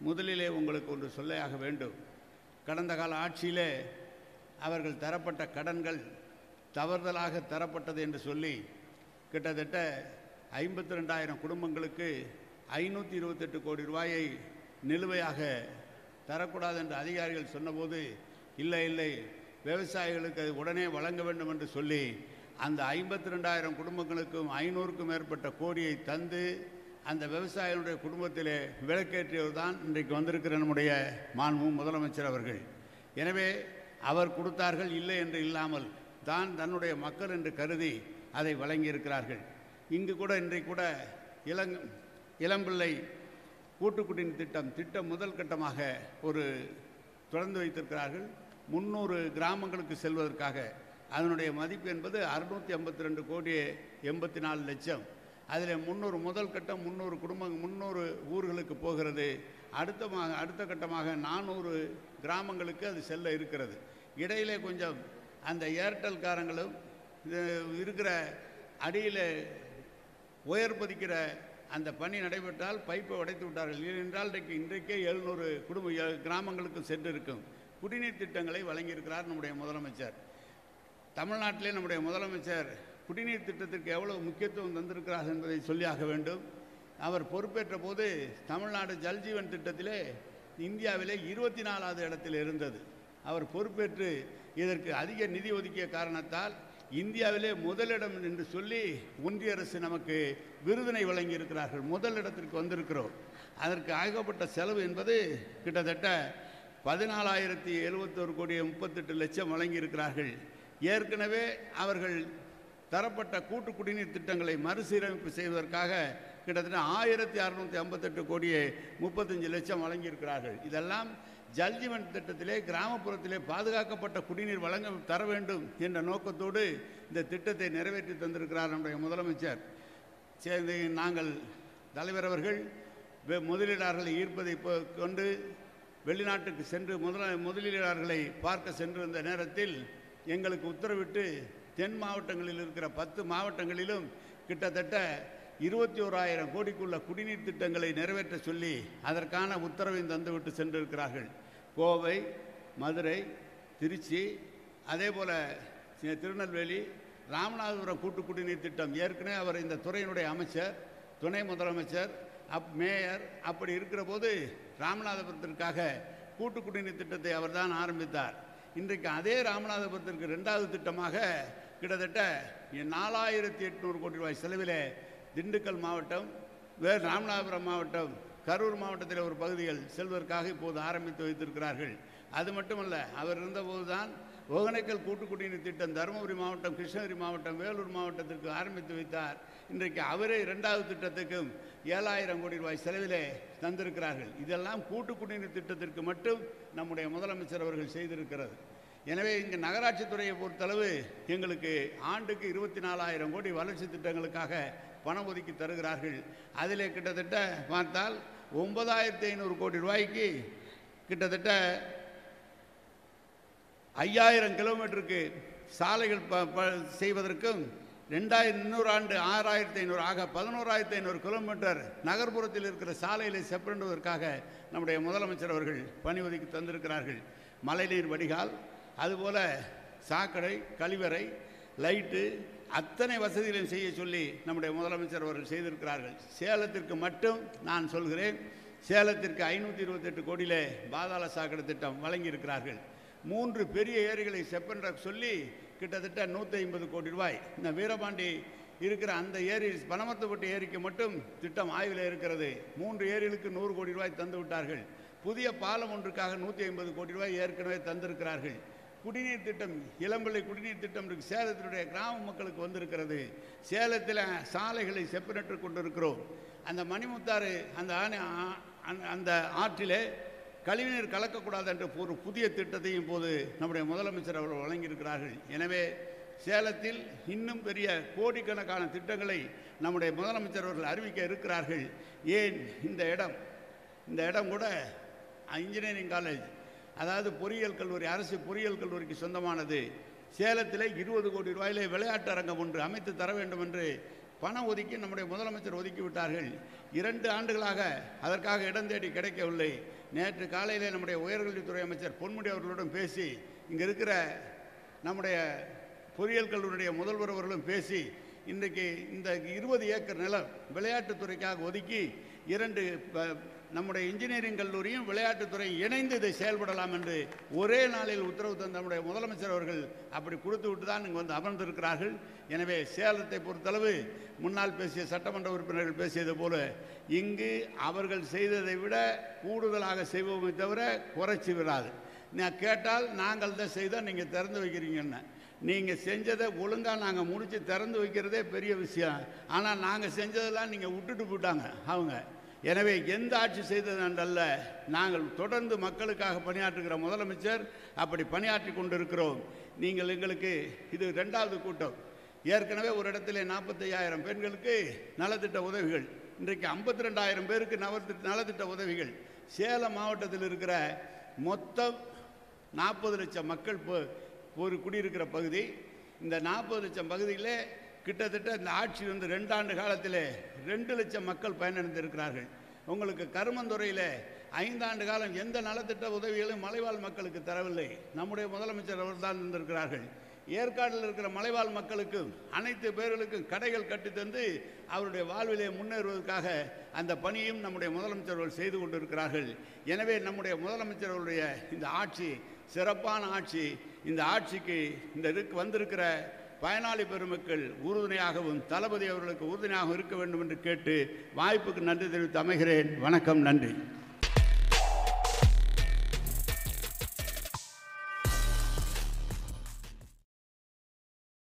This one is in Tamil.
முதலிலே உங்களுக்கு ஒன்று சொல்லையாக வேண்டும் கடந்த கால ஆட்சியிலே அவர்கள் தரப்பட்ட கடன்கள் தவறுதலாக தரப்பட்டது என்று சொல்லி கிட்டத்தட்ட ஐம்பத்தி ரெண்டாயிரம் குடும்பங்களுக்கு ஐநூற்றி இருபத்தெட்டு கோடி ரூபாயை நிலுவையாக தரக்கூடாது என்று அதிகாரிகள் சொன்னபோது இல்லை இல்லை விவசாயிகளுக்கு அது உடனே வழங்க வேண்டும் என்று சொல்லி அந்த ஐம்பத்தி ரெண்டாயிரம் குடும்பங்களுக்கும் ஐநூறுக்கும் மேற்பட்ட கோடியை தந்து அந்த விவசாயிகளுடைய குடும்பத்திலே விளக்கேற்றியவர் தான் இன்றைக்கு வந்திருக்கிற நம்முடைய மாண்பு முதலமைச்சர் அவர்கள் எனவே அவர் கொடுத்தார்கள் இல்லை என்று இல்லாமல் தான் தன்னுடைய மக்கள் என்று கருதி அதை வழங்கியிருக்கிறார்கள் இங்கு கூட இன்றைக்கு கூட இளங் இளம்பிள்ளை கூட்டுக்குடிநீர் திட்டம் திட்டம் முதல் கட்டமாக ஒரு தொடர்ந்து வைத்திருக்கிறார்கள் முந்நூறு கிராமங்களுக்கு செல்வதற்காக அதனுடைய மதிப்பு என்பது அறுநூற்றி ஐம்பத்தி ரெண்டு கோடி எண்பத்தி நாலு லட்சம் அதில் முந்நூறு முதல் கட்டம் முந்நூறு குடும்பம் முந்நூறு ஊர்களுக்கு போகிறது அடுத்தமாக அடுத்த கட்டமாக நானூறு கிராமங்களுக்கு அது செல்ல இருக்கிறது இடையிலே கொஞ்சம் அந்த ஏர்டெல்காரங்களும் இது இருக்கிற அடியில் உயர் பதிக்கிற அந்த பணி நடைபெற்றால் பைப்பை உடைத்து விட்டார்கள் ஏனென்றால் இன்றைக்கு இன்றைக்கே எழுநூறு குடும்ப எ- கிராமங்களுக்கு சென்றிருக்கும் குடிநீர் திட்டங்களை வழங்கியிருக்கிறார் நம்முடைய முதலமைச்சர் தமிழ்நாட்டிலே நம்முடைய முதலமைச்சர் குடிநீர் திட்டத்திற்கு எவ்வளவு முக்கியத்துவம் தந்திருக்கிறார் என்பதை சொல்லியாக வேண்டும் அவர் பொறுப்பேற்ற போது தமிழ்நாடு ஜல்ஜீவன் திட்டத்திலே இந்தியாவிலே இருபத்தி நாலாவது இடத்தில் இருந்தது அவர் பொறுப்பேற்று இதற்கு அதிக நிதி ஒதுக்கிய காரணத்தால் இந்தியாவிலே முதலிடம் என்று சொல்லி ஒன்றிய அரசு நமக்கு விருதினை வழங்கியிருக்கிறார்கள் முதலிடத்திற்கு வந்திருக்கிறோம் அதற்கு ஆகப்பட்ட செலவு என்பது கிட்டத்தட்ட பதினாலாயிரத்தி எழுபத்தோரு கோடி முப்பத்தெட்டு லட்சம் வழங்கியிருக்கிறார்கள் ஏற்கனவே அவர்கள் தரப்பட்ட கூட்டு குடிநீர் திட்டங்களை மறுசீரமைப்பு செய்வதற்காக கிட்டத்தட்ட ஆயிரத்தி அறுநூற்றி ஐம்பத்தெட்டு கோடியே முப்பத்தஞ்சு லட்சம் வழங்கியிருக்கிறார்கள் இதெல்லாம் ஜல்ஜீவன் திட்டத்திலே கிராமப்புறத்திலே பாதுகாக்கப்பட்ட குடிநீர் வழங்க தர வேண்டும் என்ற நோக்கத்தோடு இந்த திட்டத்தை நிறைவேற்றி தந்திருக்கிறார் நம்முடைய முதலமைச்சர் சேர்ந்து நாங்கள் தலைவர் அவர்கள் வெ- முதலீட்டாளர்களை ஈர்ப்பதை பொ- கொண்டு வெளிநாட்டுக்கு சென்று முதல முதலீட்டாளர்களை பார்க்க சென்றிருந்த நேரத்தில் எங்களுக்கு உத்தரவிட்டு தென் மாவட்டங்களில் இருக்கிற பத்து மாவட்டங்களிலும் கிட்டத்தட்ட இருபத்தி ஓராயிரம் கோடிக்குள்ள குடிநீர் திட்டங்களை நிறைவேற்ற சொல்லி அதற்கான உத்தரவை தந்துவிட்டு சென்றிருக்கிறார்கள் கோவை மதுரை திருச்சி அதே போல் திருநெல்வேலி ராமநாதபுரம் கூட்டு குடிநீர் திட்டம் ஏற்கனவே அவர் இந்த துறையினுடைய அமைச்சர் துணை முதலமைச்சர் அப் மேயர் அப்படி இருக்கிற போது ராமநாதபுரத்திற்காக கூட்டு குடிநீர் திட்டத்தை அவர்தான் ஆரம்பித்தார் இன்றைக்கு அதே ராமநாதபுரத்திற்கு ரெண்டாவது திட்டமாக கிட்டத்தட்ட நாலாயிரத்தி எட்நூறு கோடி ரூபாய் செலவிலே திண்டுக்கல் மாவட்டம் வேறு ராமநாதபுரம் மாவட்டம் கரூர் மாவட்டத்தில் ஒரு பகுதிகள் செல்வதற்காக இப்போது ஆரம்பித்து வைத்திருக்கிறார்கள் அது மட்டுமல்ல அவர் இருந்தபோது தான் ஒகனைக்கல் கூட்டு குடிநீர் திட்டம் தருமபுரி மாவட்டம் கிருஷ்ணகிரி மாவட்டம் வேலூர் மாவட்டத்திற்கு ஆரம்பித்து வைத்தார் இன்றைக்கு அவரே இரண்டாவது திட்டத்துக்கும் ஏழாயிரம் கோடி ரூபாய் செலவிலே தந்திருக்கிறார்கள் இதெல்லாம் கூட்டு குடிநீர் திட்டத்திற்கு மட்டும் நம்முடைய முதலமைச்சர் அவர்கள் செய்திருக்கிறது எனவே இங்கு நகராட்சி துறையை பொறுத்தளவு எங்களுக்கு ஆண்டுக்கு இருபத்தி நாலாயிரம் கோடி வளர்ச்சி திட்டங்களுக்காக பணம் ஒதுக்கி தருகிறார்கள் அதிலே கிட்டத்தட்ட பார்த்தால் ஒன்பதாயிரத்தி ஐநூறு கோடி ரூபாய்க்கு கிட்டத்தட்ட ஐயாயிரம் கிலோமீட்டருக்கு சாலைகள் ப ப செய்வதற்கும் ரெண்டாயிரம் இன்னொரு ஆண்டு ஆறாயிரத்தி ஐநூறு ஆக பதினோராயிரத்தி ஐநூறு கிலோமீட்டர் நகர்ப்புறத்தில் இருக்கிற சாலைகளை செப்பரண்டுவதற்காக நம்முடைய முதலமைச்சர் அவர்கள் பணி ஒதுக்கி தந்திருக்கிறார்கள் மழைநீர் வடிகால் அதுபோல சாக்கடை கழிவறை லைட்டு அத்தனை வசதிகளையும் செய்ய சொல்லி நம்முடைய முதலமைச்சர் அவர்கள் செய்திருக்கிறார்கள் சேலத்திற்கு மட்டும் நான் சொல்கிறேன் சேலத்திற்கு ஐநூற்றி இருபத்தெட்டு கோடியிலே பாதாள சாக்கடை திட்டம் வழங்கியிருக்கிறார்கள் மூன்று பெரிய ஏரிகளை செப்பன்ற சொல்லி கிட்டத்தட்ட நூற்றி ஐம்பது கோடி ரூபாய் இந்த வீரபாண்டி இருக்கிற அந்த ஏரி பனமரத்துப்பட்டு ஏரிக்கு மட்டும் திட்டம் ஆய்வில் இருக்கிறது மூன்று ஏரிகளுக்கு நூறு கோடி ரூபாய் தந்து விட்டார்கள் புதிய பாலம் ஒன்றுக்காக நூற்றி ஐம்பது கோடி ரூபாய் ஏற்கனவே தந்திருக்கிறார்கள் குடிநீர் திட்டம் இளம்பிள்ளை குடிநீர் திட்டம் இருக்கு சேலத்தினுடைய கிராம மக்களுக்கு வந்திருக்கிறது சேலத்தில் சாலைகளை செப்பனிட்டு கொண்டிருக்கிறோம் அந்த மணிமுத்தாறு அந்த ஆணை ஆ- அந்த- அந்த ஆற்றிலே கழிவுநீர் கலக்கக்கூடாது என்ற ஒரு புதிய திட்டத்தையும் போது நம்முடைய முதலமைச்சர் அவர்கள் வழங்கியிருக்கிறார்கள் எனவே சேலத்தில் இன்னும் பெரிய கோடிக்கணக்கான திட்டங்களை நம்முடைய முதலமைச்சர் அவர்கள் அறிவிக்க இருக்கிறார்கள் ஏன் இந்த இடம் இந்த இடம் கூட இன்ஜினியரிங் காலேஜ் அதாவது பொறியியல் கல்லூரி அரசு பொறியியல் கல்லூரிக்கு சொந்தமானது சேலத்தில் இருபது கோடி ரூபாயிலே விளையாட்டு அரங்கம் ஒன்று அமைத்து தர வேண்டும் என்று பணம் ஒதுக்கி நம்முடைய முதலமைச்சர் ஒதுக்கி விட்டார்கள் இரண்டு ஆண்டுகளாக அதற்காக இடம் தேடி கிடைக்கவில்லை நேற்று காலையிலே நம்முடைய உயர்கல்வித்துறை அமைச்சர் பொன்முடி அவர்களுடன் பேசி இங்கே இருக்கிற நம்முடைய பொறியியல் கல்லூரியுடைய முதல்வர் அவர்களும் பேசி இன்றைக்கு இந்த இருபது ஏக்கர் நிலம் விளையாட்டுத்துறைக்காக ஒதுக்கி இரண்டு ப- நம்முடைய இன்ஜினியரிங் கல்லூரியும் விளையாட்டுத்துறை இணைந்து இதை செயல்படலாம் என்று ஒரே நாளில் உத்தரவு தந்த நம்முடைய முதலமைச்சர் அவர்கள் அப்படி கொடுத்து விட்டு தான் இங்கே வந்து அமர்ந்திருக்கிறார்கள் எனவே சேலத்தை பொறுத்தளவு முன்னால் பேசிய சட்டமன்ற உறுப்பினர்கள் பேசியது போல இங்கு அவர்கள் செய்ததை விட கூடுதலாக செய்வோமே தவிர குறைச்சி விடாது நான் கேட்டால் நாங்கள் தான் செய்தோம் நீங்கள் திறந்து வைக்கிறீங்கன்னு நீங்கள் செஞ்சதை ஒழுங்காக நாங்கள் முடித்து திறந்து வைக்கிறதே பெரிய விஷயம் ஆனால் நாங்கள் செஞ்சதெல்லாம் நீங்கள் விட்டுட்டு போயிட்டாங்க அவங்க எனவே எந்த ஆட்சி செய்தது என்றல்ல நாங்கள் தொடர்ந்து மக்களுக்காக பணியாற்றுகிற முதலமைச்சர் அப்படி பணியாற்றி கொண்டிருக்கிறோம் நீங்கள் எங்களுக்கு இது ரெண்டாவது கூட்டம் ஏற்கனவே ஒரு இடத்துல நாற்பத்தையாயிரம் பெண்களுக்கு நலத்திட்ட உதவிகள் இன்றைக்கு ஐம்பத்தி ரெண்டாயிரம் பேருக்கு நலத்திட்ட நலத்திட்ட உதவிகள் சேலம் மாவட்டத்தில் இருக்கிற மொத்தம் நாற்பது லட்சம் மக்கள் இப்போ ஒரு குடியிருக்கிற பகுதி இந்த நாற்பது லட்சம் பகுதியிலே கிட்டத்தட்ட இந்த ஆட்சி வந்து ரெண்டாண்டு காலத்திலே ரெண்டு லட்சம் மக்கள் பயனடைந்திருக்கிறார்கள் உங்களுக்கு கருமந்துறையில் ஐந்தாண்டு காலம் எந்த நலத்திட்ட உதவிகளும் மலைவாழ் மக்களுக்கு தரவில்லை நம்முடைய முதலமைச்சர் அவர்தான் இருந்திருக்கிறார்கள் ஏற்காட்டில் இருக்கிற மலைவாழ் மக்களுக்கும் அனைத்து பேர்களுக்கும் கடைகள் கட்டித்தந்து அவருடைய வாழ்விலே முன்னேறுவதற்காக அந்த பணியும் நம்முடைய முதலமைச்சர் அவர்கள் செய்து கொண்டிருக்கிறார்கள் எனவே நம்முடைய முதலமைச்சர் அவருடைய இந்த ஆட்சி சிறப்பான ஆட்சி இந்த ஆட்சிக்கு இந்த இருக்கு வந்திருக்கிற பயனாளி பெருமக்கள் உறுதுணையாகவும் தளபதி அவர்களுக்கு உறுதுணையாகவும் இருக்க வேண்டும் என்று கேட்டு வாய்ப்புக்கு நன்றி தெரிவித்து அமைகிறேன் வணக்கம் நன்றி